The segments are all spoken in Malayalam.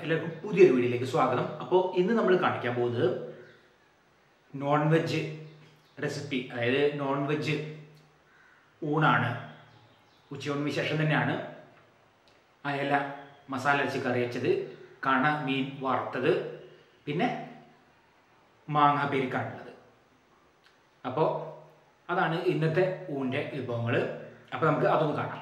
എല്ലാവർക്കും പുതിയൊരു വീഡിയോയിലേക്ക് സ്വാഗതം അപ്പോൾ ഇന്ന് നമ്മൾ കാണിക്കാൻ പോകുന്നത് നോൺ വെജ് റെസിപ്പി അതായത് നോൺ വെജ് ഊണാണ് ഉച്ചയൂണ് വിശേഷം തന്നെയാണ് അയല മസാല അരച്ച് കറി വെച്ചത് കണ മീൻ വറുത്തത് പിന്നെ മാങ്ങ പെരുക്കാനുള്ളത് അപ്പോൾ അതാണ് ഇന്നത്തെ ഊണിൻ്റെ വിഭവങ്ങൾ അപ്പോൾ നമുക്ക് അതൊന്ന് കാണാം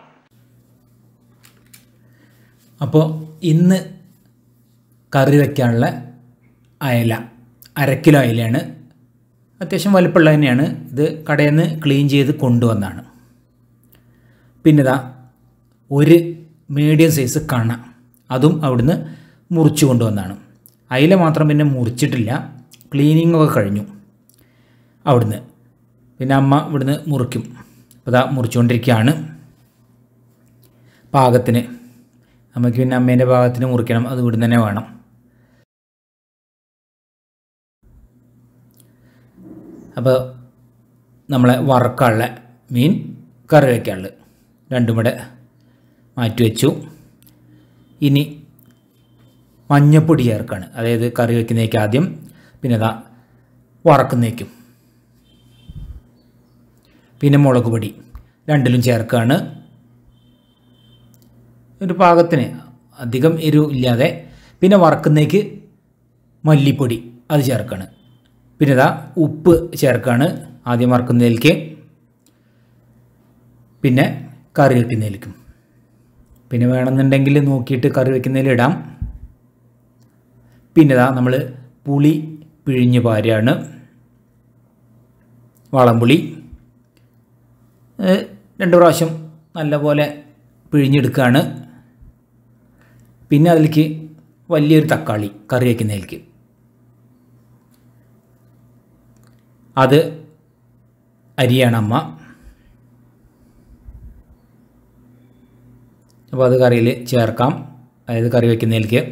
അപ്പോൾ ഇന്ന് കറി വയ്ക്കാനുള്ള അയല അര കിലോ അയലയാണ് അത്യാവശ്യം വലുപ്പമുള്ള തന്നെയാണ് ഇത് കടയിൽ നിന്ന് ക്ലീൻ ചെയ്ത് കൊണ്ടുവന്നാണ് പിന്നെ ഇതാ ഒരു മീഡിയം സൈസ് കണ അതും അവിടുന്ന് മുറിച്ച് കൊണ്ടുവന്നാണ് അയില മാത്രം പിന്നെ മുറിച്ചിട്ടില്ല ക്ലീനിങ് ഒക്കെ കഴിഞ്ഞു അവിടുന്ന് പിന്നെ അമ്മ ഇവിടുന്ന് മുറിക്കും അപ്പോൾ ഇതാ മുറിച്ചുകൊണ്ടിരിക്കുകയാണ് പാകത്തിന് അമ്മയ്ക്ക് പിന്നെ അമ്മേൻ്റെ ഭാഗത്തിന് മുറിക്കണം അത് ഇവിടുന്ന് തന്നെ വേണം അപ്പോൾ നമ്മളെ വറക്കാനുള്ള മീൻ കറി വയ്ക്കാനുള്ളത് രണ്ടും കൂടെ മാറ്റി വെച്ചു ഇനി മഞ്ഞപ്പൊടി ചേർക്കാണ് അതായത് കറി വയ്ക്കുന്നേക്ക് ആദ്യം പിന്നെ അതാ വറക്കുന്നേക്കും പിന്നെ മുളക് പൊടി രണ്ടിലും ചേർക്കുകയാണ് ഒരു പാകത്തിന് അധികം എരിവ് ഇല്ലാതെ പിന്നെ വറക്കുന്നേക്ക് മല്ലിപ്പൊടി അത് ചേർക്കാണ് പിന്നെ ഇതാ ഉപ്പ് ചേർക്കാണ് ആദ്യം വറക്കുന്നതിലേക്ക് പിന്നെ കറി വയ്ക്കുന്നതിലേക്കും പിന്നെ വേണമെന്നുണ്ടെങ്കിൽ നോക്കിയിട്ട് കറി വയ്ക്കുന്നതിൽ ഇടാം പിന്നെ ഇതാ നമ്മൾ പുളി പിഴിഞ്ഞ് പാരാണ് വളംപുളി ഏഹ് രണ്ട് പ്രാവശ്യം നല്ലപോലെ പിഴിഞ്ഞെടുക്കുകയാണ് പിന്നെ അതിലേക്ക് വലിയൊരു തക്കാളി കറി വയ്ക്കുന്നതിലേക്ക് അത് അരിയാണ് അമ്മ അപ്പോൾ അത് കറിയിൽ ചേർക്കാം അതായത് കറി വയ്ക്കുന്നതിലേക്ക്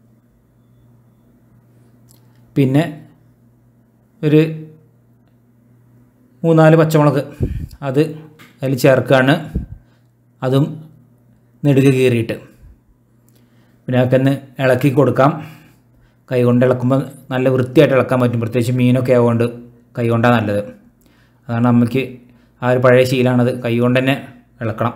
പിന്നെ ഒരു മൂന്നാല് പച്ചമുളക് അത് അതിൽ ചേർക്കുകയാണ് അതും നെടുക് കീറിയിട്ട് പിന്നെ അതൊക്കെ ഒന്ന് ഇളക്കി കൊടുക്കാം കൈ കൊണ്ട് ഇളക്കുമ്പോൾ നല്ല വൃത്തിയായിട്ട് ഇളക്കാൻ പറ്റും പ്രത്യേകിച്ച് മീനൊക്കെ ആവുകൊണ്ട് കൈ കൊണ്ടാണ് നല്ലത് അതാണ് അമ്മയ്ക്ക് ആ ഒരു പഴയ ശീലമാണത് കൈ കൊണ്ട് തന്നെ ഇളക്കണം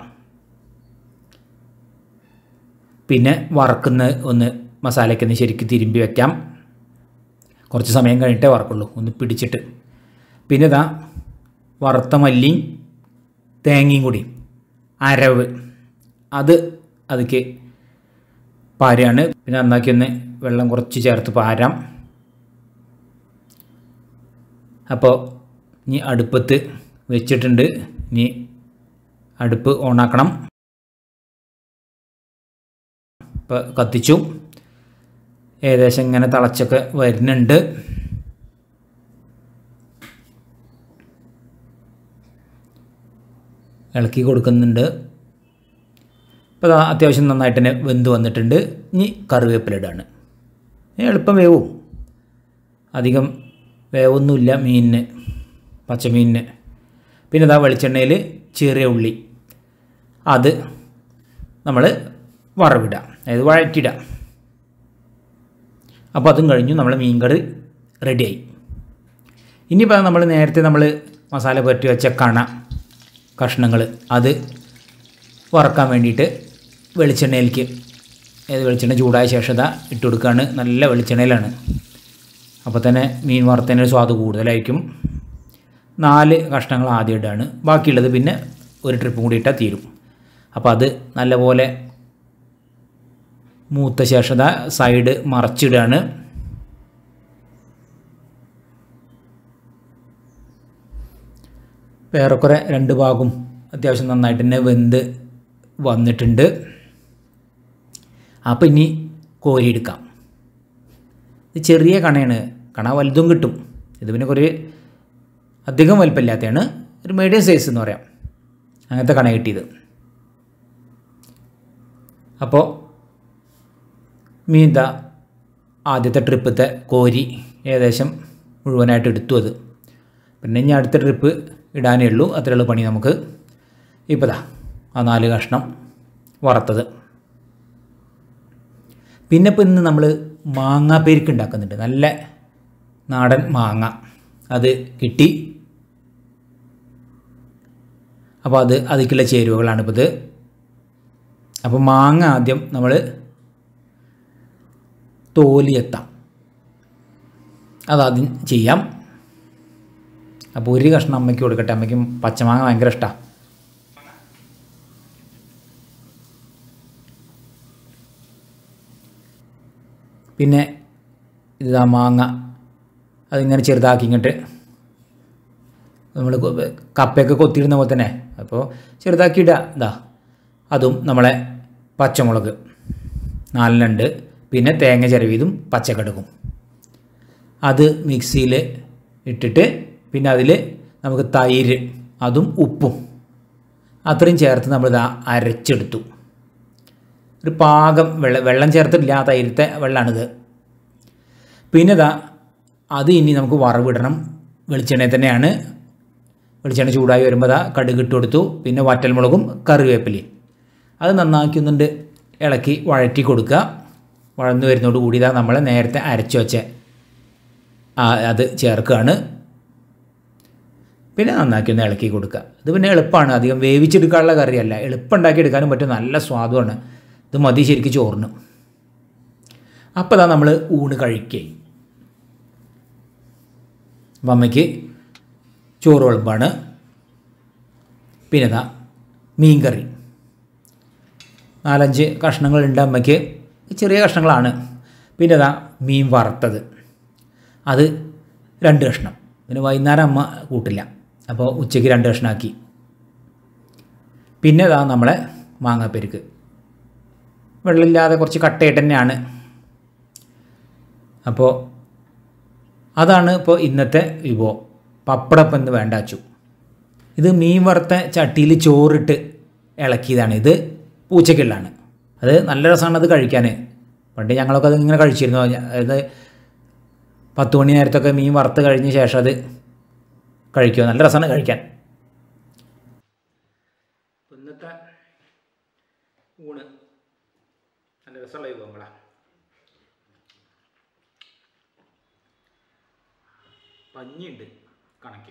പിന്നെ വറക്കുന്ന ഒന്ന് മസാലയ്ക്ക് ഒന്ന് ശരിക്കും തിരുമ്പി വയ്ക്കാം കുറച്ച് സമയം കഴിഞ്ഞിട്ടേ വറക്കുള്ളൂ ഒന്ന് പിടിച്ചിട്ട് പിന്നെ ഇതാ വറുത്ത മല്ലിയും തേങ്ങയും കൂടി അരവ് അത് അതിക്ക് പാരയാണ് പിന്നെ നന്നാക്കി ഒന്ന് വെള്ളം കുറച്ച് ചേർത്ത് പാരാം അപ്പോൾ ഇനി അടുപ്പത്ത് വെച്ചിട്ടുണ്ട് ഇനി അടുപ്പ് ഓണാക്കണം ഇപ്പോൾ കത്തിച്ചു ഏകദേശം ഇങ്ങനെ തിളച്ചൊക്കെ വരുന്നുണ്ട് ഇളക്കി കൊടുക്കുന്നുണ്ട് ഇപ്പോൾ ദാ അത്യാവശ്യം നന്നായിട്ട് തന്നെ വെന്ത് വന്നിട്ടുണ്ട് ഇനി കറിവേപ്പിലിടാണ് എളുപ്പം വേവും അധികം വേവൊന്നുമില്ല മീനിന് പച്ചമീനിന് പിന്നെ ഇതാ വെളിച്ചെണ്ണയിൽ ചെറിയ ഉള്ളി അത് നമ്മൾ വറവിടാം അതായത് വഴറ്റിടാം അപ്പോൾ അതും കഴിഞ്ഞു നമ്മൾ മീൻ കറി റെഡിയായി ഇനിയിപ്പോൾ നമ്മൾ നേരത്തെ നമ്മൾ മസാല പുരട്ടി വെച്ച കണ കഷ്ണങ്ങൾ അത് വറക്കാൻ വേണ്ടിയിട്ട് വെളിച്ചെണ്ണയിലേക്ക് ഏത് വെളിച്ചെണ്ണ ചൂടായ ശേഷം ഇതാ ഇട്ട് കൊടുക്കുകയാണ് നല്ല വെളിച്ചെണ്ണയിലാണ് അപ്പോൾ തന്നെ മീൻ വറുത്തതിന് സ്വാദ് കൂടുതലായിരിക്കും നാല് കഷ്ണങ്ങൾ ആദ്യം ഇടാണ് ബാക്കിയുള്ളത് പിന്നെ ഒരു ട്രിപ്പും കൂടി ഇട്ടാൽ തീരും അപ്പോൾ അത് നല്ലപോലെ മൂത്ത ശേഷം ഇതാ സൈഡ് മറച്ചിടുകയാണ് ഏറെക്കുറെ രണ്ട് ഭാഗവും അത്യാവശ്യം നന്നായിട്ട് തന്നെ വെന്ത് വന്നിട്ടുണ്ട് അപ്പോൾ ഇനി കോരിയെടുക്കാം ഇത് ചെറിയ കണയാണ് കണ വലുതും കിട്ടും ഇത് പിന്നെ കുറേ അധികം വലിപ്പമില്ലാത്തതാണ് ഒരു മീഡിയം സൈസ് എന്ന് പറയാം അങ്ങനത്തെ കണ കിട്ടിയത് അപ്പോൾ മീൻ ദാ ആദ്യത്തെ ട്രിപ്പത്തെ കോരി ഏകദേശം മുഴുവനായിട്ട് എടുത്തു അത് പിന്നെ ഇനി അടുത്ത ട്രിപ്പ് ഇടാനേ ഉള്ളൂ അത്രയുള്ള പണി നമുക്ക് ഇപ്പോൾ ദാ ആ നാല് കഷ്ണം വറുത്തത് പിന്നെ ഇപ്പോൾ ഇന്ന് നമ്മൾ മാങ്ങാപ്പേരിക്ക് ഉണ്ടാക്കുന്നുണ്ട് നല്ല നാടൻ മാങ്ങ അത് കിട്ടി അപ്പോൾ അത് അതിലേക്കുള്ള ചേരുവകളാണ് ഇപ്പോൾ ഇത് അപ്പോൾ മാങ്ങ ആദ്യം നമ്മൾ തോലിയെത്താം അതാദ്യം ചെയ്യാം അപ്പോൾ ഒരു കഷ്ണം അമ്മയ്ക്ക് കൊടുക്കട്ടെ അമ്മയ്ക്കും പച്ചമാങ്ങ ഭയങ്കര ഇഷ്ടമാണ് പിന്നെ ഇതാ മാങ്ങ അതിങ്ങനെ ചെറുതാക്കി ഇങ്ങോട്ട് നമ്മൾ കപ്പയൊക്കെ കൊത്തിയിടുന്ന പോലെ തന്നെ അപ്പോൾ ചെറുതാക്കി ഇടുക ഇതാ അതും നമ്മളെ പച്ചമുളക് നാലെണ്ണുണ്ട് പിന്നെ തേങ്ങ ചിരവിയതും പച്ചക്കടുക്കും അത് മിക്സിയിൽ ഇട്ടിട്ട് പിന്നെ അതിൽ നമുക്ക് തൈര് അതും ഉപ്പും അത്രയും ചേർത്ത് നമ്മളിതാ അരച്ചെടുത്തു ഒരു പാകം വെള്ളം വെള്ളം ചേർത്തിട്ടില്ല ആ തൈരത്തെ വെള്ളമാണിത് പിന്നെ ഇതാ അത് ഇനി നമുക്ക് വറവിടണം വെളിച്ചെണ്ണയിൽ തന്നെയാണ് വെളിച്ചെണ്ണ ചൂടായി വരുമ്പോൾ അതാ കടുക് ഇട്ട് കൊടുത്തു പിന്നെ വറ്റൽമുളകും കറിവേപ്പിലയും അത് നന്നാക്കി ഒന്നുണ്ട് ഇളക്കി വഴറ്റി കൊടുക്കുക വഴന്നു വരുന്നതോട് കൂടി ഇതാ നമ്മൾ നേരത്തെ അരച്ചു വെച്ച ആ അത് ചേർക്കുകയാണ് പിന്നെ നന്നാക്കി ഒന്ന് ഇളക്കി കൊടുക്കുക ഇത് പിന്നെ എളുപ്പമാണ് അധികം വേവിച്ചെടുക്കാനുള്ള കറിയല്ല എളുപ്പം ഉണ്ടാക്കിയെടുക്കാനും പറ്റും നല്ല സ്വാദുമാണ് ഇത് മതി ശരിക്കും ചോറിന് അപ്പോൾ ഇതാ നമ്മൾ ഊണ് കഴിക്കേ അപ്പം അമ്മയ്ക്ക് ചോറ് വിളമ്പാണ് പിന്നെ ഇതാ മീൻകറി നാലഞ്ച് കഷ്ണങ്ങളുണ്ട് അമ്മയ്ക്ക് ചെറിയ കഷ്ണങ്ങളാണ് പിന്നെ ഇതാ മീൻ വറുത്തത് അത് രണ്ട് കഷ്ണം പിന്നെ വൈകുന്നേരം അമ്മ കൂട്ടില്ല അപ്പോൾ ഉച്ചയ്ക്ക് രണ്ട് കഷ്ണമാക്കി പിന്നെ ഇതാ നമ്മളെ മാങ്ങാപ്പെരുക്ക് വെള്ളമില്ലാതെ കുറച്ച് കട്ടയായിട്ട് തന്നെയാണ് അപ്പോൾ അതാണ് ഇപ്പോൾ ഇന്നത്തെ വിഭവം പപ്പടപ്പം എന്ന് വേണ്ട അച്ചു ഇത് മീൻ വറുത്ത ചട്ടിയിൽ ചോറിട്ട് ഇളക്കിയതാണ് ഇത് പൂച്ചക്കുള്ളതാണ് അത് നല്ല രസമാണ് അത് കഴിക്കാൻ പണ്ട് ഞങ്ങളൊക്കെ അത് ഇങ്ങനെ കഴിച്ചിരുന്നു അതായത് പത്ത് മണി നേരത്തൊക്കെ മീൻ വറുത്ത് കഴിഞ്ഞ ശേഷം അത് കഴിക്കുക നല്ല രസമാണ് കഴിക്കാൻ ഇന്നത്തെ ഊണ് നല്ല രസമുള്ള വിഭവങ്ങളാണ് പഞ്ഞിയുണ്ട് കണക്ക്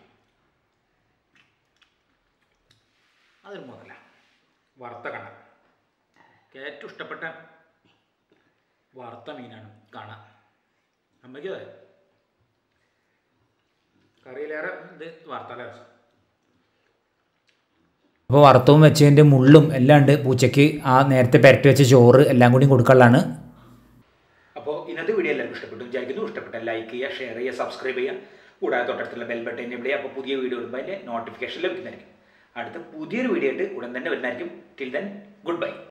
അതൊരു മുതല വറുത്ത കണ ഏറ്റവും ഇഷ്ടപ്പെട്ട വറുത്ത മീനാണ് കാണ അമ്മയ്ക്ക് അതെ കറിയിലേറെ ഇത് വറുത്താല രസം അപ്പോൾ വറുത്തവും വെച്ചതിൻ്റെ മുള്ളും എല്ലാം ഉണ്ട് പൂച്ചയ്ക്ക് ആ നേരത്തെ പെരട്ടി വെച്ച ചോറ് എല്ലാം കൂടി കൊടുക്കാനുള്ളതാണ് അപ്പോൾ ഇന്നത്തെ വീഡിയോ എല്ലാവർക്കും ഇഷ്ടപ്പെട്ടു വിചാരിക്കുന്നു ഇഷ്ടപ്പെട്ട ലൈക്ക് ചെയ്യുക ഷെയർ ചെയ്യുക സബ്സ്ക്രൈബ് ചെയ്യുക കൂടാതെ തൊട്ടടുത്തുള്ള ബെൽ ബട്ടൺ എന്നെ വിളിക്കുക അപ്പോൾ പുതിയ വീഡിയോ ഇടുമ്പോൾ അതിൻ്റെ നോട്ടിഫിക്കേഷൻ ലഭിക്കുന്നതായിരിക്കും അടുത്ത പുതിയൊരു വീഡിയോ ആയിട്ട് ഉടൻ തന്നെ വരുന്നതായിരിക്കും ടിൽ ദെൻ ഗുഡ് ബൈ